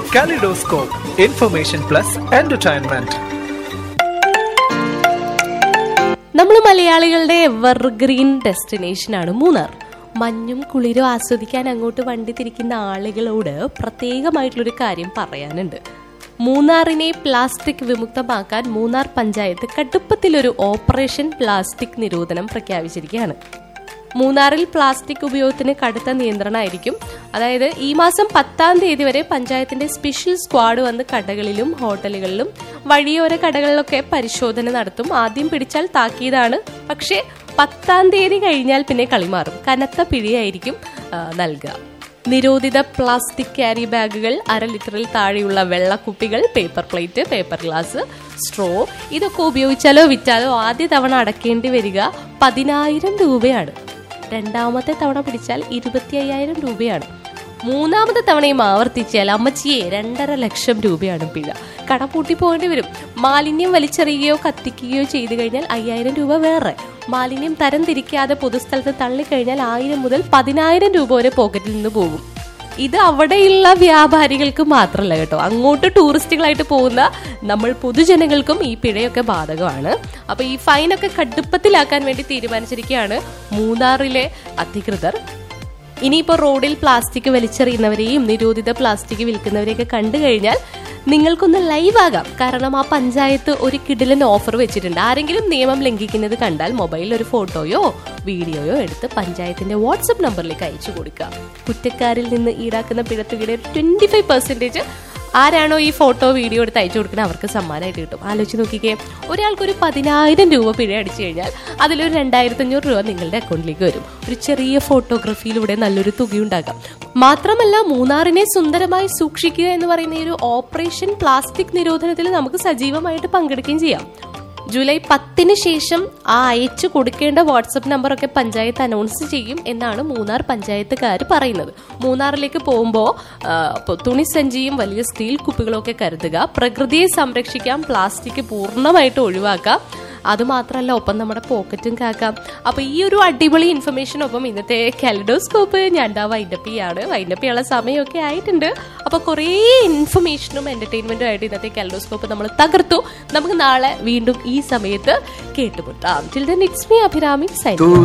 Kaleidoscope, information plus entertainment. നമ്മൾ മലയാളികളുടെ evergreen ഡെസ്റ്റിനേഷനാണ് Munnar മഞ്ഞും കുളിരും ആസ്വദിക്കാൻ അങ്ങോട്ട് വണ്ടി തിരിക്കുന്ന ആളുകളോട് പ്രത്യേകമായിട്ടുള്ളൊരു കാര്യം പറയാനുണ്ട് മൂന്നാറിനെ പ്ലാസ്റ്റിക് വിമുക്തമാക്കാൻ മൂന്നാർ പഞ്ചായത്ത് കടുപ്പത്തിലൊരു ഓപ്പറേഷൻ പ്ലാസ്റ്റിക് നിരോധനം പ്രഖ്യാപിച്ചിരിക്കുകയാണ് മൂന്നാറിൽ പ്ലാസ്റ്റിക് ഉപയോഗത്തിന് കടുത്ത നിയന്ത്രണമായിരിക്കും അതായത് ഈ മാസം പത്താം തീയതി വരെ പഞ്ചായത്തിന്റെ സ്പെഷ്യൽ സ്ക്വാഡ് വന്ന് കടകളിലും ഹോട്ടലുകളിലും വഴിയോര കടകളിലൊക്കെ പരിശോധന നടത്തും ആദ്യം പിടിച്ചാൽ താക്കീതാണ് പക്ഷേ പത്താം തീയതി കഴിഞ്ഞാൽ പിന്നെ കളി മാറും കനത്ത പിഴയായിരിക്കും ആ, നൽകുക നിരോധിത പ്ലാസ്റ്റിക് ക്യാരി ബാഗുകൾ അര ലിറ്ററിൽ താഴെയുള്ള വെള്ളക്കുപ്പികൾ paper plate paper glass straw ഇതൊക്കെ ഉപയോഗിച്ചാലോ വിറ്റാലോ ആദ്യ തവണ അടക്കേണ്ടി വരിക പതിനായിരം രൂപയാണ് രണ്ടാമത്തെ തവണ പിടിച്ചാൽ ഇരുപത്തി അയ്യായിരം രൂപയാണ് മൂന്നാമത്തെ തവണയും ആവർത്തിച്ചാൽ അമ്മച്ചിയെ രണ്ടര ലക്ഷം രൂപയാണ് പിഴ കട പൂട്ടി പോകേണ്ടി വരും മാലിന്യം വലിച്ചെറിയുകയോ കത്തിക്കുകയോ ചെയ്തു കഴിഞ്ഞാൽ അയ്യായിരം രൂപ വേറെ മാലിന്യം തരം തിരിക്കാതെ പൊതുസ്ഥലത്ത് തള്ളിക്കഴിഞ്ഞാൽ ആയിരം മുതൽ പതിനായിരം രൂപ വരെ പോക്കറ്റിൽ നിന്ന് പോകും ഇത് അവിടെയുള്ള വ്യാപാരികൾക്ക് മാത്രമല്ല കേട്ടോ അങ്ങോട്ട് ടൂറിസ്റ്റുകളായിട്ട് പോകുന്ന നമ്മൾ പൊതുജനങ്ങൾക്കും ഈ പിഴയൊക്കെ ബാധകമാണ് അപ്പൊ ഈ ഫൈനൊക്കെ കടുപ്പത്തിലാക്കാൻ വേണ്ടി തീരുമാനിച്ചിരിക്കുകയാണ് മൂന്നാറിലെ അധികൃതർ ഇനിയിപ്പോൾ റോഡിൽ പ്ലാസ്റ്റിക് വലിച്ചെറിയുന്നവരെയും നിരോധിത പ്ലാസ്റ്റിക് വിൽക്കുന്നവരെയൊക്കെ കണ്ടു കഴിഞ്ഞാൽ നിങ്ങൾക്കൊന്ന് ലൈവ് ആകാം കാരണം ആ പഞ്ചായത്ത് ഒരു കിടിലൻ ഓഫർ വെച്ചിട്ടുണ്ട് ആരെങ്കിലും നിയമം ലംഘിക്കുന്നത് കണ്ടാൽ മൊബൈലിൽ ഒരു ഫോട്ടോയോ വീഡിയോയോ എടുത്ത് പഞ്ചായത്തിന്റെ വാട്സപ്പ് നമ്പറിലേക്ക് അയച്ചു കൊടുക്കുക കുറ്റക്കാരിൽ നിന്ന് ഈടാക്കുന്ന പിഴത്തുകയുടെ ട്വന്റി ഫൈവ് പെർസെന്റേജ് ആരാണോ ഈ ഫോട്ടോ വീഡിയോ എടുത്ത് അയച്ചു കൊടുക്കുന്നത് അവർക്ക് സമ്മാനമായിട്ട് കിട്ടും ആലോചിച്ച് നോക്കിക്കേ ഒരാൾക്ക് ഒരു പതിനായിരം രൂപ പിഴ അടിച്ചു കഴിഞ്ഞാൽ അതിലൊരു രണ്ടായിരത്തി അഞ്ഞൂറ് രൂപ നിങ്ങളുടെ അക്കൗണ്ടിലേക്ക് വരും ഒരു ചെറിയ ഫോട്ടോഗ്രാഫിയിലൂടെ നല്ലൊരു തുകയുണ്ടാകാം മാത്രമല്ല മൂന്നാറിനെ സുന്ദരമായി സൂക്ഷിക്കുക എന്ന് പറയുന്ന ഈ ഒരു ഓപ്പറേഷൻ പ്ലാസ്റ്റിക് നിരോധനത്തിൽ നമുക്ക് സജീവമായിട്ട് പങ്കെടുക്കുകയും ചെയ്യാം ജൂലൈ പത്തിന് ശേഷം ആ അയച്ചു കൊടുക്കേണ്ട വാട്സപ്പ് നമ്പറൊക്കെ പഞ്ചായത്ത് അനൗൺസ് ചെയ്യും എന്നാണ് മൂന്നാർ പഞ്ചായത്തുകാർ പറയുന്നത് മൂന്നാറിലേക്ക് പോകുമ്പോൾ തുണിസഞ്ചിയും വലിയ സ്റ്റീൽ കുപ്പികളും ഒക്കെ കരുതുക പ്രകൃതിയെ സംരക്ഷിക്കാം പ്ലാസ്റ്റിക് പൂർണ്ണമായിട്ട് ഒഴിവാക്കാം അതുമാത്രമല്ല ഒപ്പം നമ്മുടെ പോക്കറ്റും കാക്കാം അപ്പൊ ഈ ഒരു അടിപൊളി ഇൻഫർമേഷനൊപ്പം ഇന്നത്തെ കാലിഡോസ്കോപ്പ് ഞാൻ ദാ വൈൻഡപ്പ് ചെയ്യാണ് വൈൻഡപ്പ് ചെയ്യാനുള്ള സമയമൊക്കെ ആയിട്ടുണ്ട് അപ്പൊ കുറേ ഇൻഫർമേഷനും എന്റർടൈൻമെന്റും ആയിട്ട് ഇന്നത്തെ കാലിഡോസ്കോപ്പ് നമ്മൾ തകർത്തു നമുക്ക് നാളെ വീണ്ടും ഈ സമയത്ത് കേട്ടുമുട്ടാം till then it's me Abhirami sign